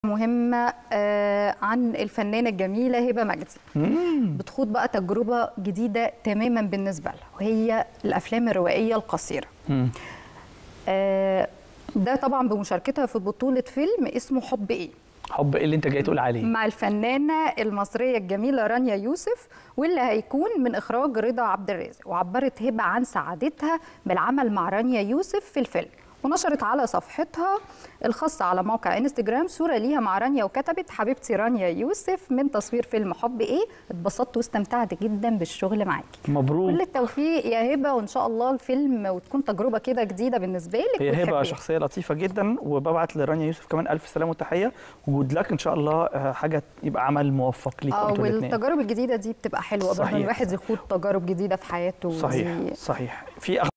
مهمة آه، عن الفنانة الجميلة هبة مجدي بتخوض بقى تجربة جديدة تماما بالنسبة لها وهي الأفلام الروائية القصيرة مم. آه، ده طبعا بمشاركتها في بطولة فيلم اسمه حب إيه حب ايه اللي انت جاي تقول عليه مع الفنانة المصرية الجميلة رانيا يوسف واللي هيكون من إخراج رضا عبد الرازق وعبرت هبة عن سعادتها بالعمل مع رانيا يوسف في الفيلم ونشرت على صفحتها الخاصة على موقع انستجرام صورة ليها مع رانيا وكتبت حبيبتي رانيا يوسف من تصوير فيلم حب ايه اتبسطت واستمتعت جدا بالشغل معاكي مبروك كل التوفيق يا هبة وان شاء الله الفيلم وتكون تجربة كده جديدة بالنسبة لك هي هبه وتحبيها. شخصيه لطيفه جدا وببعت لرانيا يوسف كمان الف سلامه وتحيه وجود لك ان شاء الله آه، حاجه يبقى عمل موفق ليكم اه انتوا الاثنين والتجارب الجديدة دي بتبقى حلوة برضه صحيح. الواحد يخوض تجارب جديدة في حياته صحيح دي صحيح في